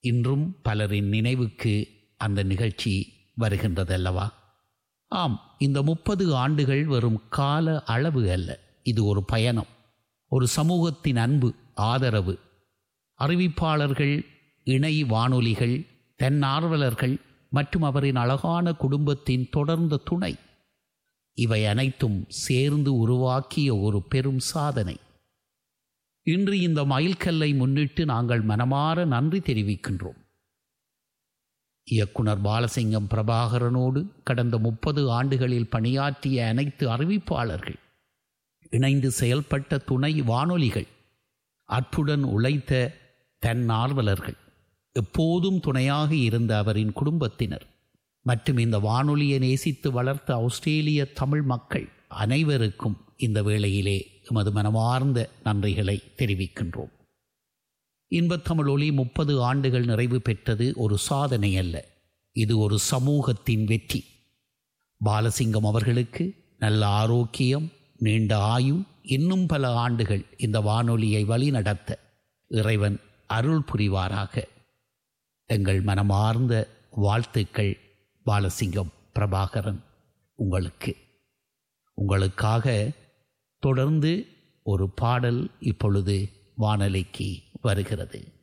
இன்றும் பலரின் நினைவுக்கு அந்த நிகழ்ச்சி வருகின்றதல்லவா ஆம் இந்த முப்பது ஆண்டுகள் வெறும் கால அளவு அல்ல இது ஒரு பயணம் ஒரு சமூகத்தின் அன்பு ஆதரவு அறிவிப்பாளர்கள் இணை வானொலிகள் தன்னார்வலர்கள் மற்றும் அவரின் அழகான குடும்பத்தின் தொடர்ந்த துணை இவை அனைத்தும் சேர்ந்து உருவாக்கிய ஒரு பெரும் சாதனை இன்று இந்த மைல்கல்லை முன்னிட்டு நாங்கள் மனமாற நன்றி தெரிவிக்கின்றோம் இயக்குனர் பாலசிங்கம் பிரபாகரனோடு கடந்த முப்பது ஆண்டுகளில் பணியாற்றிய அனைத்து அறிவிப்பாளர்கள் இணைந்து செயல்பட்ட துணை வானொலிகள் அற்புடன் உழைத்த தன்னார்வலர்கள் எப்போதும் துணையாக இருந்த அவரின் குடும்பத்தினர் மற்றும் இந்த வானொலியை நேசித்து வளர்த்த ஆஸ்திரேலிய தமிழ் மக்கள் அனைவருக்கும் இந்த வேளையிலே எமது மனமார்ந்த நன்றிகளை தெரிவிக்கின்றோம் இன்பத்தமிழ் ஒளி முப்பது ஆண்டுகள் நிறைவு பெற்றது ஒரு சாதனை அல்ல இது ஒரு சமூகத்தின் வெற்றி பாலசிங்கம் அவர்களுக்கு நல்ல ஆரோக்கியம் நீண்ட ஆயுள் இன்னும் பல ஆண்டுகள் இந்த வானொலியை வழிநடத்த இறைவன் அருள் புரிவாராக எங்கள் மனமார்ந்த வாழ்த்துக்கள் பாலசிங்கம் பிரபாகரன் உங்களுக்கு உங்களுக்காக தொடர்ந்து ஒரு பாடல் இப்பொழுது வானொலிக்கு வருகிறது